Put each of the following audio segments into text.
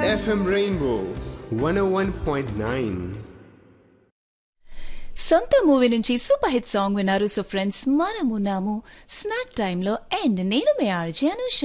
FM Rainbow 101.9. సొంత movie నుంచి super hit song విన్నారు సో ఫ్రెండ్స్ మనమున్నాము స్నాక్ టైంలో అండ్ నేను మే ఆర్జీ అనుష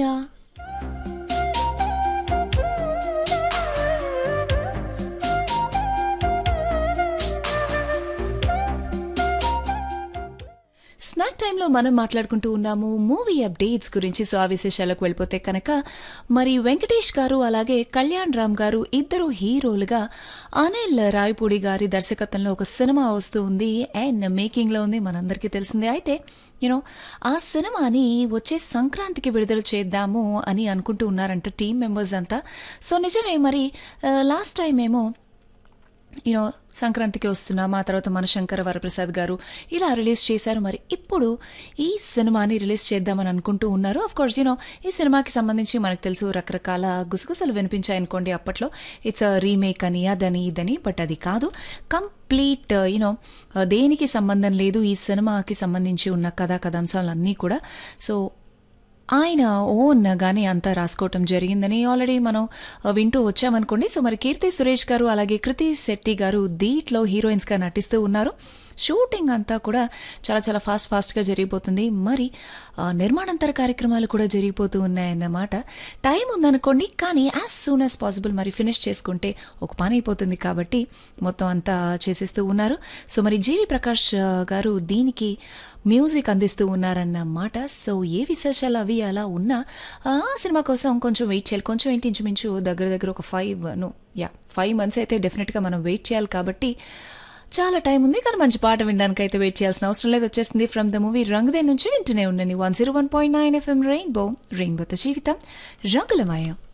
స్నాక్ టైంలో మనం మాట్లాడుకుంటూ ఉన్నాము మూవీ అప్డేట్స్ గురించి సో ఆ విశేషాలకు వెళ్ళిపోతే కనుక మరి వెంకటేష్ గారు అలాగే కళ్యాణ్ రామ్ గారు ఇద్దరు హీరోలుగా అనిల్ రాయపూడి గారి దర్శకత్వంలో ఒక సినిమా వస్తూ ఉంది అండ్ మేకింగ్లో ఉంది మనందరికీ తెలిసిందే అయితే యూనో ఆ సినిమాని వచ్చే సంక్రాంతికి విడుదల చేద్దాము అని అనుకుంటూ ఉన్నారంట టీం మెంబర్స్ అంతా సో నిజమే మరి లాస్ట్ టైం ఏమో యూనో సంక్రాంతికి వస్తున్నాం ఆ తర్వాత మనశంకర వరప్రసాద్ గారు ఇలా రిలీజ్ చేశారు మరి ఇప్పుడు ఈ సినిమాని రిలీజ్ చేద్దామని అనుకుంటూ ఉన్నారు అఫ్ కోర్స్ యూనో ఈ సినిమాకి సంబంధించి మనకు తెలుసు రకరకాల గుసగుసలు వినిపించాయి అనుకోండి అప్పట్లో ఇట్స్ రీమేక్ అని అదని ఇదని బట్ అది కాదు కంప్లీట్ యూనో దేనికి సంబంధం లేదు ఈ సినిమాకి సంబంధించి ఉన్న కథా కథాంశాలన్నీ కూడా సో ఆయన ఓన్గానే అంతా రాసుకోవటం జరిగిందని ఆల్రెడీ మనం వింటూ వచ్చామనుకోండి సో మరి కీర్తి సురేష్ గారు అలాగే కృతి శెట్టి గారు దీంట్లో హీరోయిన్స్గా నటిస్తూ ఉన్నారు షూటింగ్ అంతా కూడా చాలా చాలా ఫాస్ట్ ఫాస్ట్గా జరిగిపోతుంది మరి నిర్మాణాంతర కార్యక్రమాలు కూడా జరిగిపోతూ ఉన్నాయన్నమాట టైం ఉందనుకోండి కానీ యాజ్ సూన్ యాజ్ పాసిబుల్ మరి ఫినిష్ చేసుకుంటే ఒక పని అయిపోతుంది కాబట్టి మొత్తం అంతా చేసేస్తూ ఉన్నారు సో మరి జీవి ప్రకాష్ గారు దీనికి మ్యూజిక్ అందిస్తూ ఉన్నారన్నమాట సో ఏ విశేషాలు అవి అలా ఉన్నా ఆ సినిమా కోసం కొంచెం వెయిట్ చేయాలి కొంచెం ఏంటి ఇంచుమించు దగ్గర దగ్గర ఒక ఫైవ్ ను యా ఫైవ్ మంత్స్ అయితే డెఫినెట్గా మనం వెయిట్ చేయాలి కాబట్టి చాలా టైం ఉంది కానీ మంచి పాట వినడానికి అయితే వెయిట్ చేయాల్సిన అవసరం లేదు వచ్చేస్తుంది ఫ్రమ్ ద మూవీ రంగుదే నుంచి వింటూనే ఉండండి one zero one point nine FM rainbow రెయిన్బోతో జీవితం రంగులమయం